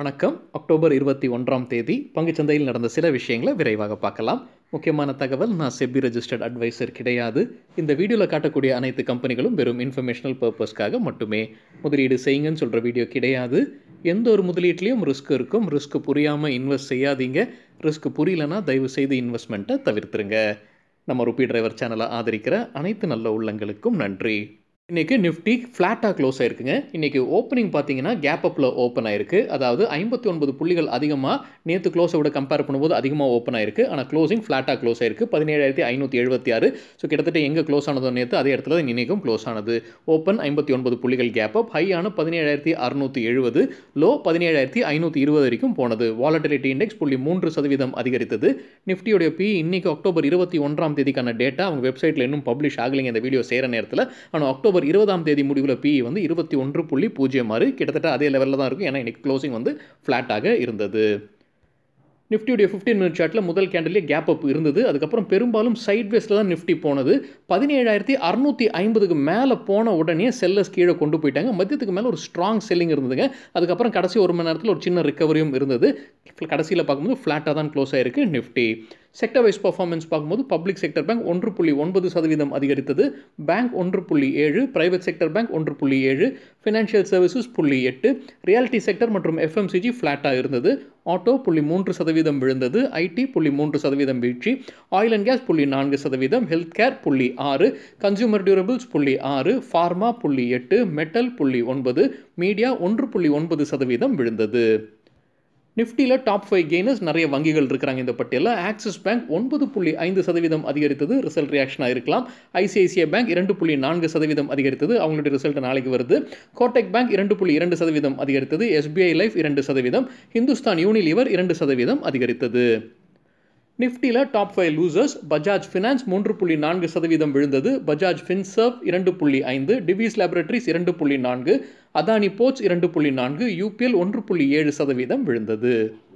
வணக்கம் அக்டோபர் இருபத்தி ஒன்றாம் தேதி பங்குச்சந்தையில் நடந்த சில விஷயங்களை விரைவாக பார்க்கலாம் முக்கியமான தகவல் நான் செபி ரெஜிஸ்டர்ட் அட்வைசர் கிடையாது இந்த வீடியோவில் காட்டக்கூடிய அனைத்து கம்பெனிகளும் வெறும் இன்ஃபர்மேஷனல் பர்பஸ்க்காக மட்டுமே முதலீடு செய்யுங்கன்னு சொல்கிற வீடியோ கிடையாது எந்த ஒரு முதலீட்லேயும் ரிஸ்க் இருக்கும் ரிஸ்க் புரியாமல் இன்வெஸ்ட் செய்யாதீங்க ரிஸ்க் புரியலனா தயவு செய்து இன்வெஸ்ட்மெண்ட்டை தவிர்த்துருங்க நம்ம ருபி டிரைவர் சேனலை ஆதரிக்கிற அனைத்து நல்ல உள்ளங்களுக்கும் நன்றி இன்றைக்கி நிஃப்டி ஃப்ளாட்டாக க்ளோஸ் ஆயிருக்குங்க இன்றைக்கி ஓப்பனிங் பார்த்தீங்கன்னா கேப் அப்பில் ஓப்பன் ஆயிருக்கு அதாவது ஐம்பத்தி ஒன்பது புள்ளிகள் அதிகமாக நேற்று க்ளோஸை விட கம்பேர் பண்ணும்போது அதிகமாக ஓப்பன் ஆயிருக்கு ஆனால் க்ளோசிங் ஃப்ளாட்டாக க்ளோஸ் ஆயிருக்கு பதினேழாயிரத்தி ஐநூற்றி எழுபத்தி ஆறு ஸோ கிட்டத்தட்ட எங்கே க்ளோஸ் ஆனதோ நேற்று அதே இடத்துல தான் இன்றைக்கும் க்ளோஸ் ஆனது ஓப்பன் ஐம்பத்தி ஒன்பது புள்ளிகள் கேப் அப் ஹையான பதினேழாயிரத்தி அறுநூற்றி எழுபது லோ பதினேழாயிரத்தி ஐநூற்றி இருபது வரைக்கும் போனது வாலட்டிலிட்டி இண்டெக்ஸ் புள்ளி மூன்று சதவீதம் அதிகரித்தது நிஃப்டியோடைய பி இன்னைக்கு அக்டோபர் இருபத்தி ஒன்றாம் தேதிக்கான டேட்டா அவங்க வெப்சைட்டில் இன்னும் பப்ளிஷ் ஆகலைங்க இந்த வீடியோ செய்கிற நேரத்தில் ஆனால் அக்டோபர் இருபதாம் தேதி முடிவில் பி வந்து இருபத்தி ஒன்று புள்ளி பூஜ்ஜியம் ஆறு கிட்டத்தட்ட அதே லெவலில் தான் இருக்கும் ஏன்னா இன்னைக்கு க்ளோசிங் வந்து ஃப்ளாட்டாக இருந்தது நிஃப்டியுடைய ஃபிஃப்டீன் மினிட் சார்ட்டில் முதல் கேண்டிலே கேப் அப் இருந்தது அதுக்கப்புறம் பெரும்பாலும் சைட்வேஸில் தான் நிஃப்டி போனது பதினேழாயிரத்தி அறுநூற்றி ஐம்பதுக்கு மேலே போன உடனே செல்லஸ் கீழே கொண்டு போயிட்டாங்க மத்தியத்துக்கு மேலே ஒரு ஸ்ட்ராங் செல்லிங் இருந்ததுங்க அதுக்கப்புறம் கடைசி ஒரு மணி நேரத்தில் ஒரு சின்ன ரிக்கவரியும் இருந்தது கடைசியில் பார்க்கும்போது ஃப்ளாட்டாக தான் க்ளோஸ் ஆயிருக்கு நிஃப்டி செக்டர் வைஸ் பர்ஃபார்மன்ஸ் பார்க்கும்போது பப்ளிக் செக்டர் பேங்க் ஒன்று புள்ளி ஒன்பது சதவீதம் அதிகரித்தது பேங்க் ஒன்று புள்ளி ஏழு பிரைவேட் செக்டர் பேங்க் ஒன்று புள்ளி ஏழு ஃபினான்ஷியல் சர்வீசஸ் புள்ளி எட்டு ரியாலிட்டி செக்டர் மற்றும் எஃப்எம்சிஜி ஃப்ளாட்டாக இருந்தது ஆட்டோ புள்ளி மூன்று சதவீதம் விழுந்தது ஐடி புள்ளி மூன்று சதவீதம் வீழ்ச்சி ஆயில் அண்ட் கேஸ் புள்ளி நான்கு சதவீதம் ஹெல்த் கேர் புள்ளி ஆறு கன்சியூமர் டியூரபிள்ஸ் புள்ளி ஆறு ஃபார்மா புள்ளி எட்டு மெட்டல் புள்ளி ஒன்பது மீடியா ஒன்று புள்ளி ஒன்பது சதவீதம் விழுந்தது நிஃப்டியில் டாப் ஃபைவ் கெய்னர்ஸ் நிறைய வங்கிகள் இருக்கிறாங்க இந்த பட்டியலில் ஆக்சிஸ் பேங்க் ஒன்பது புள்ளி ஐந்து சதவீதம் அதிகரித்தது ரிசல்ட் ரியாக்ஷனாக இருக்கலாம் ஐசிஐசிஐ பேங்க் இரண்டு புள்ளி நான்கு சதவீதம் அதிகரித்தது அவங்களுடைய ரிசல்ட் நாளைக்கு வருது கோட்டக் பேங்க் இரண்டு புள்ளி இரண்டு சதவீதம் அதிகரித்தது எஸ்பிஐ லைஃப் இரண்டு சதவீதம் ஹிந்துஸ்தான் யூனிலிவர் இரண்டு சதவீதம் அதிகரித்தது நிஃப்டியில் top five losers Bajaj finance மூன்று புள்ளி நான்கு சதவீதம் விழுந்தது பஜாஜ் ஃபின்சர்வ் இரண்டு புள்ளி ஐந்து டிவிஸ் லேபரேட்டரிஸ் இரண்டு புள்ளி நான்கு அதானி போர்ட்ஸ் இரண்டு புள்ளி நான்கு யூபிஎல் ஒன்று புள்ளி ஏழு சதவீதம் விழுந்தது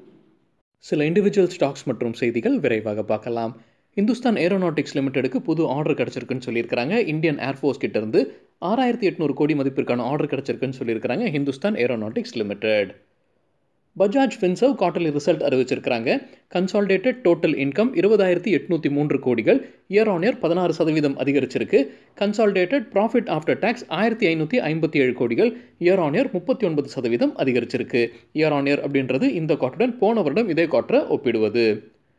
சில இண்டிவிஜுவல் ஸ்டாக்ஸ் மற்றும் செய்திகள் விரைவாக பார்க்கலாம் இந்துஸ்தான் ஏரோநாட்டிக்ஸ் லிமிடெடுக்கு புது ஆர்டர் கிடச்சிருக்குன்னு சொல்லியிருக்காங்க இந்தியன் ஏர்ஃபோர்ஸ் கிட்டேருந்து ஆறாயிரத்தி எட்நூறு கோடி மதிப்பிற்கான ஆர்டர் கிடச்சிருக்குன்னு சொல்லியிருக்காங்க Hindustan aeronautics limited Bajaj Finserv quarterly result அறிவிச்சிருக்காங்க கன்சால்டேட்டட் டோட்டல் இன்கம் இருபதாயிரத்தி எட்நூற்றி மூன்று கோடிகள் இயர் ஆன் இயர் பதினாறு சதவீதம் அதிகரிச்சிருக்கு கன்சால்டேட்டட் ப்ராஃபிட் ஆஃப்டர் டேக்ஸ் ஆயிரத்தி ஐநூற்றி ஐம்பத்தி ஏழு கோடிகள் இயர் ஆன் இயர் முப்பத்தி ஒன்பது சதவீதம் அதிகரிச்சிருக்கு இயர் ஆன் இயர் அப்படின்றது இந்த குவார்டருடன் போன வருடம் இதே குவார்டரை ஒப்பிடுவது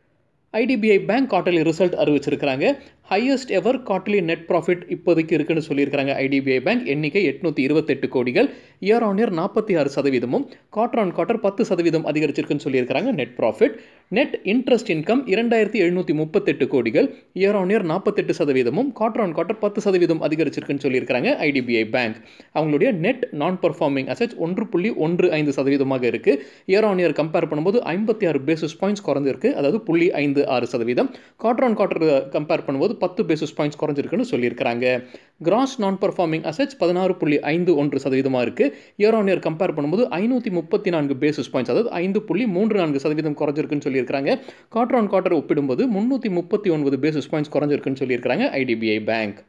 ஐடிபிஐ பேங்க் குவார்டர்லி ரிசல்ட் அறிவிச்சிருக்காங்க highest ever quarterly net profit இப்போதைக்கு இருக்குன்னு சொல்லியிருக்காங்க ஐடிபிஐ பேங்க் எண்ணிக்கை எட்நூற்றி இருபத்தெட்டு கோடிகள் இயர் ஆன் இயர் நாற்பத்தி ஆறு சதவீதமும் குவார்டர் ஆன் குவார்டர் பத்து சதவீதம் அதிகரிச்சிருக்குன்னு சொல்லியிருக்காங்க net profit net interest income இரண்டாயிரத்தி எழுநூற்றி முப்பத்தெட்டு கோடிகள் இயர் ஆன் இயர் நாற்பத்தெட்டு சதவீதமும் குவார்டர் ஆன் குவார்டர் பத்து சதவீதம் அதிகரிச்சிருக்குன்னு சொல்லியிருக்காங்க ஐடிபிஐ பேங்க் அவங்களுடைய நெட் நான் பர்ஃபார்மிங் அசட்ஸ் ஒன்று புள்ளி ஒன்று ஐந்து சதவீதமாக இருக்குது இயர் ஆன் இயர் கம்பேர் பண்ணும்போது ஐம்பத்தி ஆறு பேசிஸ் பாயிண்ட்ஸ் குறைஞ்சிருக்கு அதாவது புள்ளி ஐந்து ஆறு சதவீதம் குவார்டர் ஆன் குவார்டர் கம்பேர் பண்ணும்போது பத்து பேசிஸ் பாயிண்ட்ஸ் குறைஞ்சிருக்குன்னு சொல்லியிருக்காங்க கிராஸ் நான் பர்ஃபார்மிங் அசட்ஸ் பதினாறு புள்ளி ஐந்து ஒன்று சதவீதமாக இருக்குது இயர் ஆன் இயர் கம்பேர் பண்ணும்போது ஐநூற்றி முப்பத்தி நான்கு பேசிஸ் பாயிண்ட்ஸ் அதாவது ஐந்து புள்ளி மூன்று நான்கு சதவீதம் குறைஞ்சிருக்குன்னு சொல்லியிருக்காங்க குவார்டர் ஆன் குவார்டர் ஒப்பிடும்போது முந்நூற்றி முப்பத்தி ஒன்பது பேசிஸ் பாயிண்ட்ஸ் குறைஞ்சிருக்குன்னு சொல்லியிருக்காங்க ஐடிபிஐ பேங்க்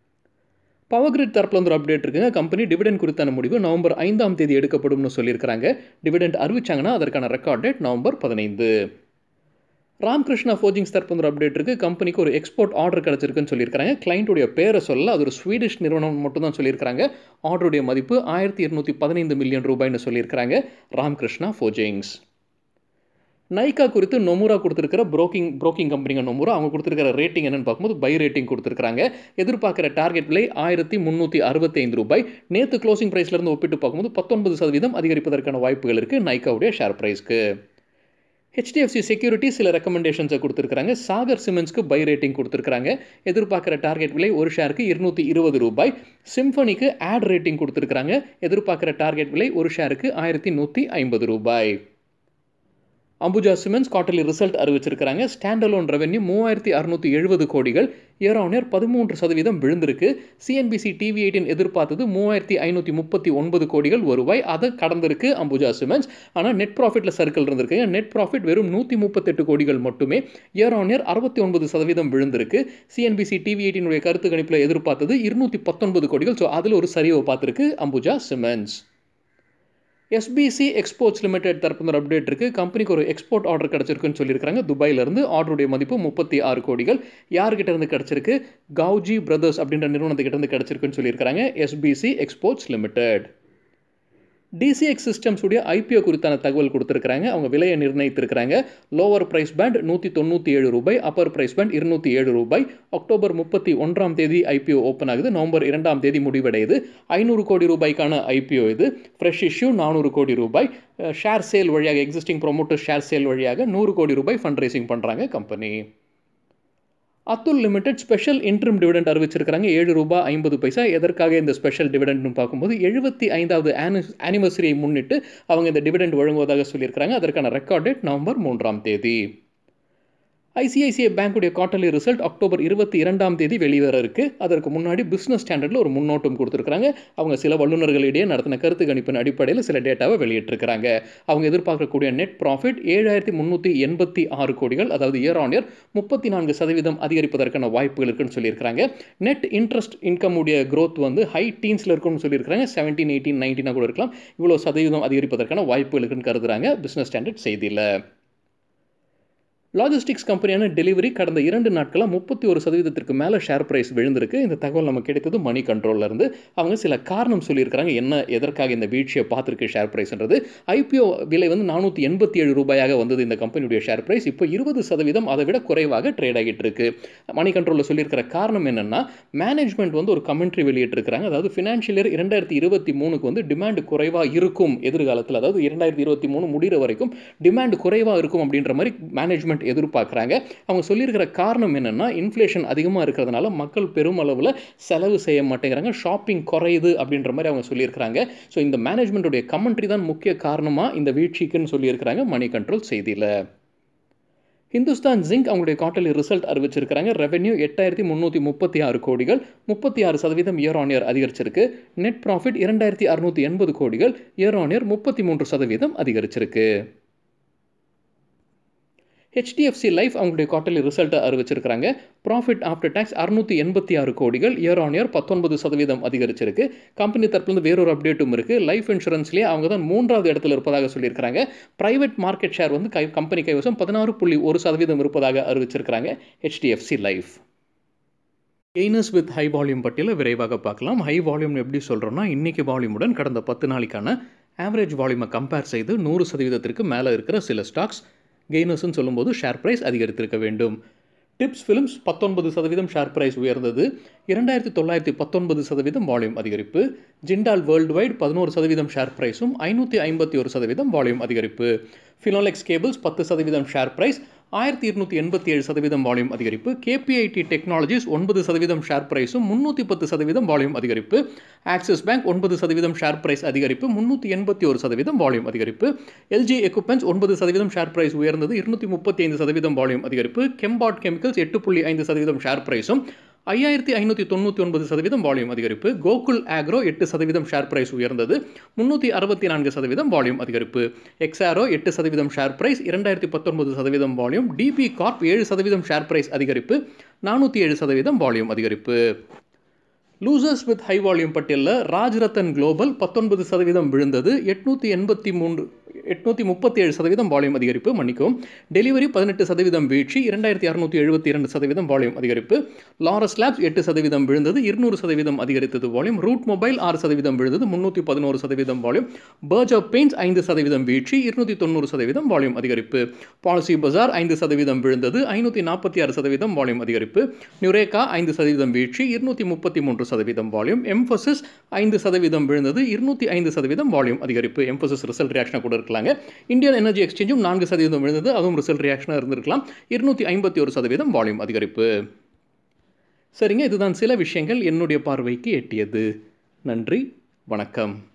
பவர் கிரிட் தரப்பில் வந்து ஒரு அப்டேட் இருக்குங்க கம்பெனி டிவிடெண்ட் குறித்தான முடிவு நவம்பர் ஐந்தாம் தேதி எடுக்கப்படும்னு சொல்லியிருக்காங்க டிவிடெண்ட் அறிவிச்சாங்கன்னா அதற்கான ரெக்கார்ட் டேட் நவம்பர் பதினைந்து ராம்கிருஷ்ணா ஃபோஜிங்ஸ் தரப்பு ஒரு அப்டேட் இருக்குது கம்பெனிக்கு ஒரு எக்ஸ்போர்ட் ஆர்டர் கிடச்சிருக்குன்னு சொல்லியிருக்காங்க கிளைண்ட்டுடைய பேரை சொல்ல அது ஒரு ஸ்வீடிஷ் நிறுவனம் மட்டும் தான் சொல்லியிருக்காங்க ஆர்டருடைய மதிப்பு ஆயிரத்தி இருநூற்றி பதினைந்து மில்லியன் ரூபாய்னு சொல்லியிருக்காங்க ராம்கிருஷ்ணா ஃபோஜிங்ஸ் நைக்கா குறித்து நொமுரா கொடுத்துருக்கிற ப்ரோக்கிங் ப்ரோக்கிங் கம்பெனிங்க நொமுரா அவங்க கொடுத்துருக்கிற ரேட்டிங் என்னன்னு பார்க்கும்போது பை ரேட்டிங் கொடுத்துருக்காங்க எதிர்பார்க்குற டார்கெட் விலை ஆயிரத்தி முந்நூற்றி அறுபத்தைந்து ரூபாய் நேற்று க்ளோசிங் ப்ரைஸ்லேருந்து ஒப்பிட்டு பார்க்கும்போது பத்தொன்பது சதவீதம் அதிகரிப்பதற்கான வாய்ப்புகள் இருக்குது நைக்காவுடைய ஷேர் ப்ரைஸ்க்கு ஹெச்டிஎஃப்சி செக்யூரிட்டி சில ரெக்கமெண்டேஷன்ஸை கொடுத்துருக்காங்க சாகர் சிமெண்ட்ஸ்க்கு பை ரேட்டிங் கொடுத்துருக்காங்க எதிர்பார்க்குற டார்கெட் விலை ஒரு ஷேருக்கு இருநூற்றி இருபது ரூபாய் சிம்பனிக்கு ஆட் ரேட்டிங் கொடுத்துருக்காங்க எதிர்பார்க்குற டார்கெட் விலை ஒரு ஷேருக்கு ஆயிரத்தி நூற்றி ஐம்பது ரூபாய் அம்புஜா சிமெண்ட்ஸ் குவார்டர்லி ரிசல்ட் அறிவிச்சிருக்காங்க ஸ்டாண்ட் அலோன் ரெவன்யூ மூவாயிரத்தி அறுநூற்றி எழுபது கோடிகள் இயர் ஆன் இயர் பதிமூன்று சதவீதம் விழுந்திருக்கு சிஎன்பிசி டிவி எயிட்டின் எதிர்பார்த்தது மூவாயிரத்தி ஐநூற்றி முப்பத்தி ஒன்பது கோடிகள் வருவாய் அதை கடந்திருக்கு அம்புஜா சிமெண்ட்ஸ் ஆனால் நெட் ப்ராஃபிட்டில் சர்க்கிள் இருந்திருக்கு நெட் ப்ராஃபிட் வெறும் நூற்றி முப்பத்தெட்டு கோடிகள் மட்டுமே இயர் ஆன் இயர் அறுபத்தி ஒன்பது சதவீதம் விழுந்திருக்கு சிஎன்பிசி டிவி எயிட்டினுடைய கருத்து கணிப்பில் எதிர்பார்த்தது இருநூற்றி பத்தொன்பது கோடிகள் ஸோ அதில் ஒரு சரிவை பார்த்துருக்கு Ambuja cements SPC exports limited தரப்பு ஒரு அப்டேட் இருக்குது கம்பெனிக்கு ஒரு எக்ஸ்போர்ட் ஆர்டர் கிடச்சிருக்குன்னு சொல்லியிருக்காங்க துபாயிலிருந்து ஆர்டருடைய மதிப்பு முப்பத்தி ஆறு கோடிகள் யார்கிட்ட இருந்து கிடச்சிருக்கு கவுஜி பிரதர்ஸ் அப்படின்ற நிறுவனத்துக்கிட்ட இருந்து கிடச்சிருக்குன்னு சொல்லியிருக்காங்க SPC exports limited TCX systems உடைய ஐபிஓ குறித்தான தகவல் கொடுத்துருக்காங்க அவங்க விலையை நிர்ணயித்திருக்கிறாங்க லோவர் பிரைஸ் பேண்ட் நூற்றி தொண்ணூற்றி ஏழு ரூபாய் அப்பர் பிரைஸ் பேண்ட் இருநூற்றி ஏழு ரூபாய் அக்டோபர் முப்பத்தி ஒன்றாம் தேதி ஐபிஓ ஓப்பன் ஆகுது நவம்பர் இரண்டாம் தேதி முடிவடையுது ஐநூறு கோடி ரூபாய்க்கான ஐபிஓ இது ஃப்ரெஷ் இஷ்யூ நானூறு கோடி ரூபாய் ஷேர் சேல் வழியாக எக்ஸிஸ்டிங் ப்ரொமோட்டர் ஷேர் சேல் வழியாக நூறு கோடி ரூபாய் ஃபண்ட் ரைசிங் பண்ணுறாங்க company Atul limited special interim dividend அறிவிச்சிருக்காங்க ஏழு ரூபாய் ஐம்பது பைசா எதற்காக இந்த ஸ்பெஷல் டிவிடெண்ட்னு பார்க்கும்போது எழுபத்தி ஐந்தாவது ஆனிவர்சரியை முன்னிட்டு அவங்க இந்த டிவிடெண்ட் வழங்குவதாக சொல்லியிருக்காங்க அதற்கான ரெக்கார்ட் டேட் நவம்பர் மூன்றாம் தேதி ஐசிஐசிஐ பேங்குடைய குவார்டர்லி ரிசல்ட் அக்டோபர் இருபத்தி இரண்டாம் தேதி வெளிவர இருக்கு அதற்கு முன்னாடி பிஸ்னஸ் ஸ்டாண்டர்டில் ஒரு முன்னோட்டம் கொடுத்துருக்காங்க அவங்க சில வல்லுநர்களிடையே நடத்தின கருத்து கணிப்பின் அடிப்படையில் சில டேட்டாவை வெளியிட்டிருக்கிறாங்க அவங்க எதிர்பார்க்கக்கூடிய நெட் ப்ராஃபிட் ஏழாயிரத்தி முந்நூற்றி எண்பத்தி ஆறு கோடிகள் அதாவது இயர் ஆன் இயர் முப்பத்தி நான்கு சதவீதம் அதிகரிப்பதற்கான வாய்ப்புகள் இருக்குன்னு சொல்லியிருக்காங்க நெட் இன்ட்ரெஸ்ட் இன்கம் உடைய க்ரோத் வந்து ஹை டீன்ஸில் இருக்கும்னு சொல்லியிருக்காங்க செவன்டீன் எயிட்டீன் நைன்டீனாக கூட இருக்கலாம் இவ்வளோ சதவீதம் அதிகரிப்பதற்கான வாய்ப்புகள் இருக்குன்னு கருதுறாங்க பிஸ்னஸ் ஸ்டாண்டர்ட் செய்தியில் லாஜிஸ்டிக்ஸ் கம்பெனியான டெலிவரி கடந்த இரண்டு நாட்களாக முப்பத்தி ஒரு சதவீதத்திற்கு மேலே ஷேர் ப்ரைஸ் விழுந்திருக்கு இந்த தகவல் நமக்கு கிடைத்தது மணி கண்ட்ரோலில் இருந்து அவங்க சில காரணம் சொல்லியிருக்கிறாங்க என்ன எதற்காக இந்த வீழ்ச்சியை பார்த்துருக்கு ஷேர் ப்ரைஸ்ன்றது ஐபிஓ விலை வந்து நானூற்றி எண்பத்தி ஏழு ரூபாயாக வந்தது இந்த கம்பெனியுடைய ஷேர் ப்ரைஸ் இப்போ இருபது சதவீதம் அதை விட குறைவாக ட்ரேட் ஆகிட்டு இருக்கு மணி கண்ட்ரோலில் சொல்லியிருக்கிற காரணம் என்னென்னா மேனேஜ்மெண்ட் வந்து ஒரு கமெண்ட்ரி வெளியிட்டிருக்கிறாங்க அதாவது ஃபினான்ஷியல் இயர் இரண்டாயிரத்தி இருபத்தி மூணுக்கு வந்து டிமாண்ட் குறைவாக இருக்கும் எதிர்காலத்தில் அதாவது இரண்டாயிரத்தி இருபத்தி மூணு முடிகிற வரைக்கும் டிமாண்ட் குறைவாக இருக்கும் அப்படின்ற மாதிரி மேனேஜ்மெண்ட் எதிர்பார்க்குறாங்க அவங்க சொல்லியிருக்கிற காரணம் என்னென்னா இன்ஃப்ளேஷன் அதிகமாக இருக்கிறதுனால மக்கள் பெருமளவில் செலவு செய்ய மாட்டேங்கிறாங்க ஷாப்பிங் குறையுது அப்படின்ற மாதிரி அவங்க சொல்லியிருக்கிறாங்க ஸோ இந்த மேனேஜ்மெண்ட்டுடைய கமெண்ட்ரி தான் முக்கிய காரணமாக இந்த வீழ்ச்சிக்குன்னு சொல்லியிருக்கிறாங்க மணி கண்ட்ரோல் செய்தியில் ஹிந்துஸ்தான் ஜிங்க் அவங்களுடைய குவார்டர்லி ரிசல்ட் அறிவிச்சிருக்கிறாங்க ரெவென்யூ எட்டாயிரத்தி முந்நூற்றி முப்பத்தி ஆறு கோடிகள் முப்பத்தி ஆறு சதவீதம் இயர் ஆன் இயர் அதிகரிச்சிருக்கு நெட் ப்ராஃபிட் இரண்டாயிரத்தி அறுநூற்றி எண்பது கோடிகள் இயர் ஆன் இயர் முப்பத்தி மூன்று சதவீதம் அதிகரிச்சிருக்கு ஹெச்டிஎஃப்சி லைஃப் அவங்களுடைய குவார்டர்லி ரிசல்ட்டை அறிவிச்சிருக்கிறாங்க ப்ராஃபிட் ஆஃப்டர் டேக்ஸ் அறுநூற்றி எண்பத்தி ஆறு கோடிகள் இயர் ஆன் இயர் பத்தொன்பது சதவீதம் அதிகரிச்சிருக்கு கம்பெனி தரப்புலேருந்து வேறொரு அப்டேட்டும் இருக்குது லைஃப் இன்சூரன்ஸ்லேயே அவங்க தான் மூன்றாவது இடத்துல இருப்பதாக சொல்லியிருக்காங்க ப்ரைவேட் மார்க்கெட் ஷேர் வந்து கை கம்பெனி கைவசம் பதினாறு புள்ளி ஒரு சதவீதம் இருப்பதாக அறிவிச்சிருக்கிறாங்க HDFC life gainers with high volume பட்டியலை விரைவாக பார்க்கலாம் ஹை வால்யூம் எப்படி சொல்கிறோன்னா இன்றைக்கி வால்யூமுடன் கடந்த பத்து நாளைக்கான ஆவரேஜ் வால்யூமை கம்பேர் செய்து நூறு சதவீதத்திற்கு மேலே இருக்கிற சில ஸ்டாக்ஸ் கெய்னர்ஸ்னு சொல்லும்போது ஷேர் ப்ரைஸ் அதிகரித்திருக்க வேண்டும் டிப்ஸ் ஃபிலிம்ஸ் பத்தொன்பது சதவீதம் ஷேர் ப்ரைஸ் உயர்ந்தது இரண்டாயிரத்தி தொள்ளாயிரத்தி பத்தொன்பது சதவீதம் வால்யூம் அதிகரிப்பு ஜிண்டால் வேர்ல்டு வைட் பதினோரு சதவீதம் ஷேர் ப்ரைஸும் ஐநூற்றி ஐம்பத்தி ஒரு சதவீதம் வால்யூம் அதிகரிப்பு ஃபினோலெக்ஸ் கேபிள்ஸ் பத்து சதவீதம் ஷேர் ப்ரைஸ் ஆயிரத்தி இருநூற்றி எண்பத்தி ஏழு சதவீதம் வால்யூம் அதிகரிப்பு கேபிஐடி டெக்னாலஜிஸ் ஒன்பது சதவீதம் ஷேர் ப்ரைஸும் முந்நூற்றி பத்து சதவீதம் வால்யூம் அதிகரிப்பு ஆக்சிஸ் பேங்க் ஒன்பது சதவீதம் ஷேர் ப்ரைஸ் அதிகரிப்பு முந்நூற்றி எண்பத்தி ஒரு சதவீதம் வால்யூம் அதிகரிப்பு எல்ஜி எக்யூப்மெண்ட்ஸ் ஒன்பது சதவீதம் ஷேர் ப்ரைஸ் உயர்ந்தது இருநூற்றி முப்பத்தி ஐந்து சதவீதம் வால்யூம் அதிகரிப்பு கெம்பாட் கெமிக்கல்ஸ் எட்டு புள்ளி ஐந்து சதவீதம் ஷேர் ப்ரைஸும் ஐயாயிரத்தி ஐநூற்றி தொண்ணூற்றி ஒன்பது சதவீதம் வால்யூம் அதிகரிப்பு கோகுல் ஆக்ரோ எட்டு சதவீதம் ஷேர் பிரைஸ் உயர்ந்தது முன்னூற்றி அறுபத்தி நான்கு சதவீதம் வால்யூம் அதிகரிப்பு எக்ஸாரோ எட்டு சதவீதம் ஷேர் பிரைஸ் இரண்டாயிரத்தி பத்தொன்பது சதவீதம் வால்யூம் டிபி கார்ப் ஏழு சதவீதம் ஷேர் பிரைஸ் அதிகரிப்பு நானூற்றி ஏழு சதவீதம் வால்யூம் அதிகரிப்பு லூசர்ஸ் வித் ஹை வால்யூம் பட்டியலில் ராஜ்ரத்தன் குளோபல் பத்தொன்பது சதவீதம் விழுந்தது எட்நூற்றி எண்பத்தி மூன்று எட்நூற்றி முப்பத்தி ஏழு சதவீதம் வால்யூம் அதிகரிப்பு மன்னிக்கும் டெலிவரி பதினெட்டு சதவீதம் வீழ்ச்சி இரண்டாயிரத்தி அறுநூற்றி எழுபத்தி இரண்டு சதவீதம் வால்யூம் அதிகரிப்பு லாரஸ் லேப்ஸ் எட்டு சதவீதம் விழுந்தது இருநூறு சதவீதம் அதிகரித்தது வால்யூம் ரூட் மொபைல் ஆறு சதவீதம் விழுந்தது முன்னூற்றி பதினோரு சதவீதம் வால்யூம் பர்ஜ் ஆஃப் பெயின்ஸ் ஐந்து சதவீதம் வீழ்ச்சி இருநூற்றி தொண்ணூறு சதவீதம் வால்யூம் அதிகரிப்பு பாலிசி பஜார் ஐந்து சதவீதம் விழுந்தது ஐநூற்றி நாற்பத்தி ஆறு சதவீதம் வால்யூம் அதிகரிப்பு நியூரேகா ஐந்து சதவீதம் வீழ்ச்சி இருநூற்றி முப்பத்தி மூன்று சதவீதம் வால்யூம் எம்ஃபசிஸ் ஐந்து சதவீதம் விழுந்தது இருநூற்றி ஐந்து சதவீதம் வால்யூம் அதிகரிப்பு எம்ஃபசிஸ் ரிசல்ட் ரியாக்ஷனாக கூட இருக்கலாங்க இந்தியன் எனர்ஜி எக்ஸ்சேஞ்சும் நான்கு சதவீதம் விழுந்தது அதுவும் ரிசல்ட் ரியாக்ஷனாக இருந்திருக்கலாம் இருநூற்றி ஐம்பத்தி ஒரு சதவீதம் வால்யூம் அதிகரிப்பு சரிங்க இதுதான் சில விஷயங்கள் என்னுடைய பார்வைக்கு எட்டியது நன்றி வணக்கம்